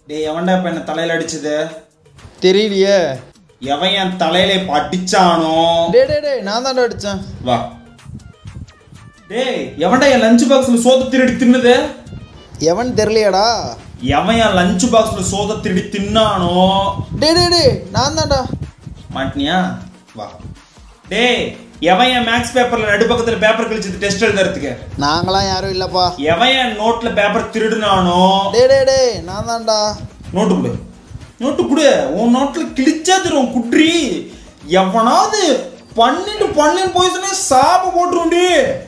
டேய் எவன்டா இப்ப என்ன தலையில அடிச்சது தெரியலையே எவன் என் தலையில இப்ப அடிச்சானோ டே டே டே நான் தான்டா அடிச்சேன் வா டேய் எவன்டா என் லஞ்ச் பாக்ஸ்ல சோத திருடி தின்னது எவன் தெரியலையாடா எவன் என் லஞ்ச் பாக்ஸ்ல சோத திருடி தின்னானோ டே டே டே நான் தான்டா மாட்டினியா வா டேய் எவன் என் மேக்ஸ் பேப்பர்ல நடுப்பக்கத்துல பேப்பர் கழிச்சது டெஸ்ட் எழுதுறதுக்கு நாங்களாம் யாரும் இல்லப்பா எவன் என் நோட்ல பேப்பர் திருடுனானோ டே டே டே நான் தான்டா நோட்டு கொடு நோட்டு கொடு உன் நோட்ல கிழிச்சா தரும் குட்ரி எவனாவது பன்னெண்டு பன்னெண்டு போய் சொன்னா சாப்ப போட்டுருண்டி